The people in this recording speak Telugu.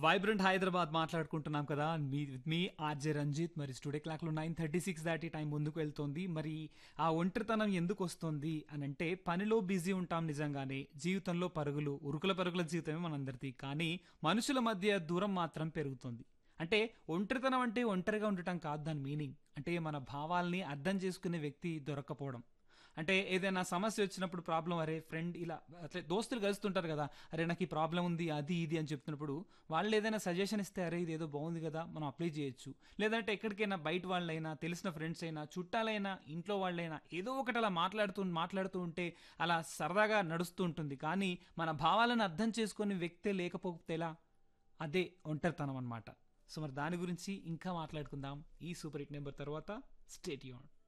వైబ్రెంట్ హైదరాబాద్ మాట్లాడుకుంటున్నాం కదా మీ మీ ఆర్జే రంజిత్ మరి స్టూడియో క్లాక్లో నైన్ థర్టీ సిక్స్ దాటి టైం ముందుకు వెళ్తోంది మరి ఆ ఒంటరితనం ఎందుకు వస్తుంది అని అంటే పనిలో బిజీ ఉంటాం నిజంగానే జీవితంలో పరుగులు ఉరుకుల పరుగుల జీవితమే మనందరిది కానీ మనుషుల మధ్య దూరం మాత్రం పెరుగుతుంది అంటే ఒంటరితనం అంటే ఒంటరిగా ఉండటం కాదు దాని మీనింగ్ అంటే మన భావాల్ని అర్థం చేసుకునే వ్యక్తి దొరక్కపోవడం అంటే ఏదైనా సమస్య వచ్చినప్పుడు ప్రాబ్లం అరే ఫ్రెండ్ ఇలా అట్లా దోస్తులు కలుస్తుంటారు కదా అరే నాకు ఈ ప్రాబ్లం ఉంది అది ఇది అని చెప్తున్నప్పుడు వాళ్ళు ఏదైనా సజెషన్ ఇస్తే అరే ఇది ఏదో బాగుంది కదా మనం అప్లై చేయొచ్చు లేదంటే ఎక్కడికైనా బయట వాళ్ళైనా తెలిసిన ఫ్రెండ్స్ అయినా చుట్టాలైనా ఇంట్లో వాళ్ళైనా ఏదో ఒకటి అలా మాట్లాడుతూ మాట్లాడుతూ ఉంటే అలా సరదాగా నడుస్తూ ఉంటుంది కానీ మన భావాలను అర్థం చేసుకునే వ్యక్తే లేకపోతే ఎలా అదే ఒంటరితనం అనమాట సో మరి దాని గురించి ఇంకా మాట్లాడుకుందాం ఈ సూపర్ హిట్ నెంబర్ తర్వాత స్టేట్ యూన్